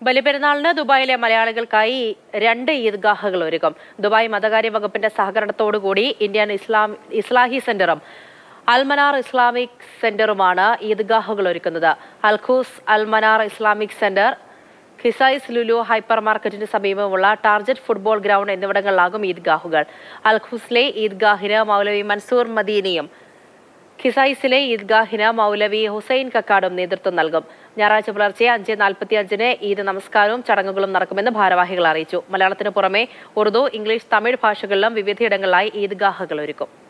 ബലിപെരുന്നാളിന് ദുബായിലെ മലയാളികൾക്കായി രണ്ട് ഈദ്ഗാഹുകൾ ഒരുക്കും ദുബായ് മതകാര്യ വകുപ്പിന്റെ സഹകരണത്തോടുകൂടി ഇന്ത്യൻ ഇസ്ലാം ഇസ്ലാഹി സെന്ററും അൽമനാർ ഇസ്ലാമിക് സെന്ററുമാണ് ഈദ്ഗാഹുകൾ ഒരുക്കുന്നത് Al Quoz Al Manar Islamic centre Qusais Lulu hyper മാർക്കറ്റിന് സമീപമുള്ള ടാർജറ്റ് ഫുട്ബോൾ ഗ്രൗണ്ട് എന്നിവിടങ്ങളിലാകും ഈദ്ഗാഹുകൾ അൽഖൂസിലെ ഈദ്ഗാഹിന് മൗലവി മൻസൂർ മദീനിയും ഖിസൈസിലെ ഈദ്ഗാഹിന് മൗലവി ഹുസൈൻ കക്കാടും നേതൃത്വം നൽകും ഞായറാഴ്ച പുലർച്ചെ അഞ്ച് നാൽപ്പത്തി അഞ്ചിന് ഈദ് നമസ്കാരവും ചടങ്ങുകളും നടക്കുമെന്ന് ഭാരവാഹികൾ അറിയിച്ചു മലയാളത്തിന് പുറമെ ഉറുദു ഇംഗ്ലീഷ് തമിഴ് ഭാഷകളിലും വിവിധയിടങ്ങളിലായി ഈദ്ഗാഹുകൾ ഒരുക്കും